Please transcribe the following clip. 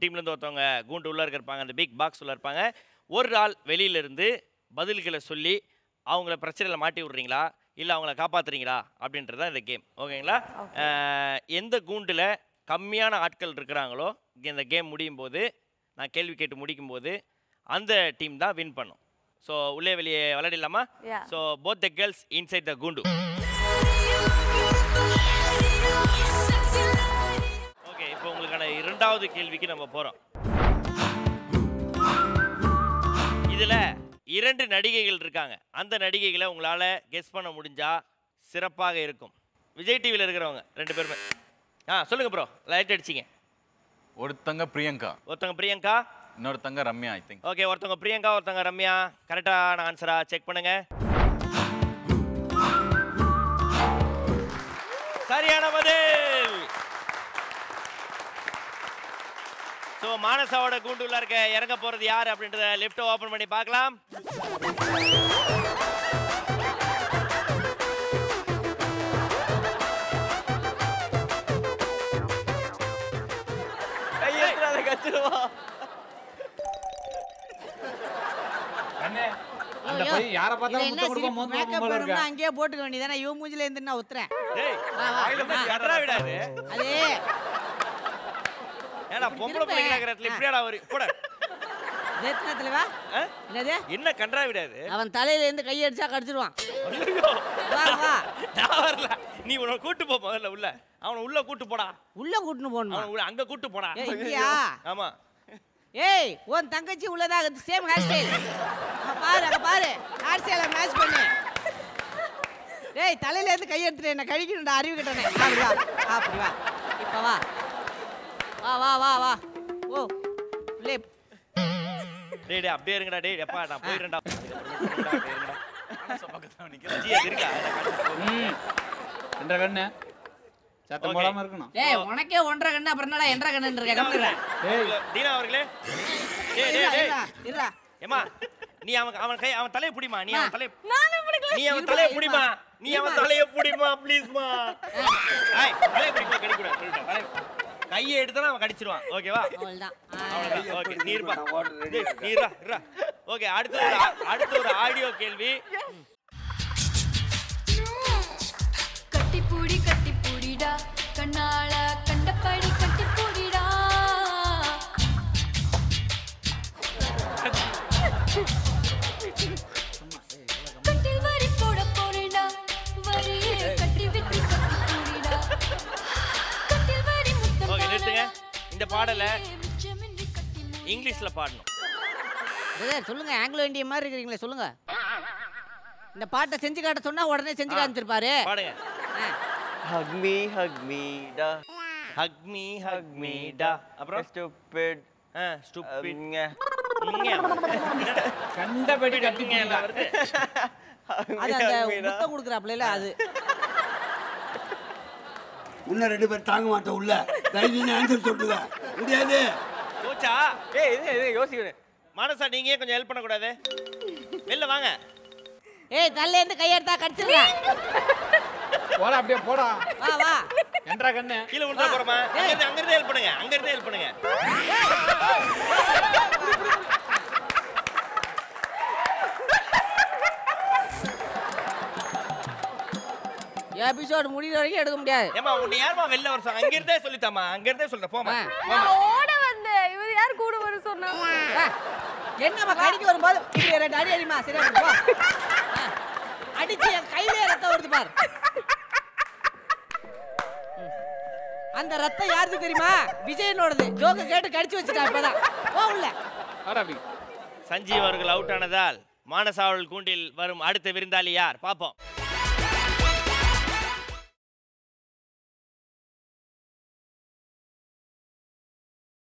டீம்லேருந்து ஒருத்தவங்க கூண்டு உள்ளே இருப்பாங்க அந்த பிக் பாக்ஸ் உள்ள இருப்பாங்க ஒரு ஆள் வெளியில இருந்து பதில்களை சொல்லி அவங்கள பிரச்சனையில் மாட்டி விட்றீங்களா இல்லை அவங்கள காப்பாத்துறீங்களா அப்படின்றது தான் இந்த கேம் ஓகேங்களா அஹ், எந்த கூண்டில் கம்மியான ஆட்கள் இருக்கிறாங்களோ இந்த கேம் முடியும் போது நான் கேள்வி கேட்டு முடிக்கும் போது அந்த டீம் தான் வின் பண்ணும் ஸோ உள்ளே வெளியே விளையாடிடலாமா Yeah. So both the girls inside the கூண்டு ஓகே இப்போ உங்களுக்கான இரண்டாவது கேள்விக்கு நம்ம போகிறோம் இதில் இரண்டு நடிகைகள் இருக்காங்க அந்த நடிகைகளை உங்களால் கெஸ் பண்ண முடிஞ்சா சிறப்பாக இருக்கும் விஜய் டிவியில் இருக்கிறவங்க ரெண்டு பேருமே ஆ சொல்லுங்க ப்ரோ லைட் அடிச்சிங்க ஒருத்தங்க பிரியங்கா ஒருத்தவங்க பிரியங்கா இன்னொருத்தங்க ரம்யா ஐ திங்க் ஓகே ஒருத்தவங்க பிரியங்கா ஒருத்தவங்க ரம்யா கரெக்டான ஆன்சரா செக் பண்ணுங்க சரியான பதில் ஸோ மானசாவோட கூண்டுல இருக்க இறங்க போறது யார் அப்படின்றத லிஃப்ட் ஓபன் பண்ணி பார்க்கலாம் கையெழுத்துறாத கச்சிருவா அந்த பையன் யாரை பார்த்தாலும் என்ன முத்தம் கொடுக்க சிரிப்பு? மோந்து மேக்கப் போல பண்ணணும்னா இருக்கா அங்கேயே போட்டுக்க வேண்டியதானே இவன் மூஞ்சில இருந்து நான் உத்துறேன் டேய் வா, வா, வா. கட்டுறா விடாது அதே ஏடா பொம்பளை பிள்ளைங்க இருக்கிற இடத்துல இப்படியாடா ஒரு போட ஜெயத்னா தலைவா ஆ? என்னது என்ன கன்றா விடாது அவன் தலையில இருந்து கை அடிச்சா கடிச்சிருவான் ஐயோ. வா வா நான் வரல நீ உன கூட்டு போ முதல்ல உள்ள அவனை உள்ள கூட்டு போடா உள்ள கூட்டுன்னு போகணுமா அவனை உள்ள அங்க கூட்டு போடா ஏய், இங்கயா? ஆமா ஏய் உன் தங்கச்சி உள்ளதா சேம் ஹேர் ஸ்டைல் பாரு அங்க பாரு ஹேர் ஸ்டைலை மேட்ச் பண்ணு டேய் தலையில இருந்து கை எடுத்துட்டு என்ன கழிக்கணும்டா அறிவு கிட்டனே அப்படி வா அப்படி வா இப்ப வா வா வா வா வா ஓ உள்ளே டேய் டேய் அப்படியே இருங்கடா டேய் எப்பா நான் போயிடுறேன்டா பக்கத்துல நிக்கிறேன் ஜி அது இருக்கா என்ற கண்ணு சத்தம் Okay. போடாம இருக்கணும் டேய் உனக்கே ஒன்றரை கண்ணு அப்புறம் என்னடா என்ற கண்ணு இருக்க கம்மிடுற டேய் தீனா அவர்களே டேய் டேய் டேய் இருடா இருடா ஏமா நீ அவன் அவன் கை அவன் தலையை புடிமா நீ அவன் தலையை நானும் பிடிக்கல நீ அவன் இருமா, தலையை இருமா. புடிமா நீ அவன் இருமா. தலையை புடிமா ப்ளீஸ்மா ஏய் தலையை புடிமா கடிக்க கூடாது சொல்லிட்டேன். தலையை- கையை எடுத்தா அவன் கடிச்சிருவான் ஓகேவா அவ்வளவுதான் அவ்வளவுதான் ஓகே நீ இருப்பா டேய், நீ இருடா இருடா ஓகே அடுத்து ஒரு ஆ- அடுத்து ஒரு ஆடியோ கேள்வி கட்டிப்பூடி கட்டிப்பூடிடா கண்ணால கண்டபடி கட்டிப்பூடிடா கட்டில் வரி போட போறேடா வரியே கட்டி விட்டு கட்டிப்பூடிடா கட்டில் வரி முத்தம் ஓகே நிறுத்துங்க இந்த பாடலை மிச்சமின்றி கட்டி மூடிடா. இங்கிலீஷ்ல பாடணும் பிரதர் சொல்லுங்க ஆங்கிலோ இந்தியன் மாதிரி இருக்கிறீங்களே சொல்லுங்க இந்த பாட்டை செஞ்சு காட்ட சொன்னா உடனே செஞ்சு ஆ. காமிச்சிருப்பாரு பாடுங்க ஹக் மீ ஹக் மீ டா ஹக் மீ ஹக் மீ டா அப்புறம் ஸ்டூபிட் ஸ்டூபிட் கண்டபடி கட்டி வருது அது அந்த முத்தம் கொடுக்குறாப்ல அது இன்னும் ரெண்டு பேர் தாங்க மாட்டோம் உள்ள தைரியம் ஆன்சர் சொல்லுங்க முடியாது கோச்சா ஏய் இது இது யோசிக்கணும் மானசா நீங்க ஏன் கொஞ்சம் ஹெல்ப் பண்ணக்கூடாது வெளில வாங்க ஏய் தள்ள இருந்து கையெடுத்தா கடிச்சிருவேன் போடா அப்படியே போடா வா வா என்ற கண்ணு கீழே விழுந்தா போறோமா அங்க இருந்து அங்க இருந்து ஹெல்ப் பண்ணுங்க அங்க இருந்து ஹெல்ப் பண்ணுங்க எபிசோடு முடிகிற வரைக்கும் எடுக்க முடியாது ஏமா உன்னை யாருமா வெளில வர சொன்னா? அங்க இருந்தே சொல்லித்தாமா அங்க இருந்தே சொல்றேன் போமா ஆ. போமா நான் ஓட வந்தேன் இவர் யார் கூட வர சொன்னா வா. என்னம்மா கடிக்க வரும்போது இப்படி ரெண்டு அடி அடிமா சரியா இருக்கு, போ ஆ. அடிச்சு என் கையிலே ரத்தம் வருது பார் ம். அந்த ரத்தம் யாருக்கு தெரியுமா விஜயனோடது ஜோக்க கேட்டு கடிச்சு வச்சுட்டா இப்பதான் போ உள்ள வாடா அப்படி சஞ்சீவ் அவர்கள் அவுட் ஆனதால் மானசா அவர்கள் கூண்டில் வரும் அடுத்த விருந்தாளி யார் பாப்போம்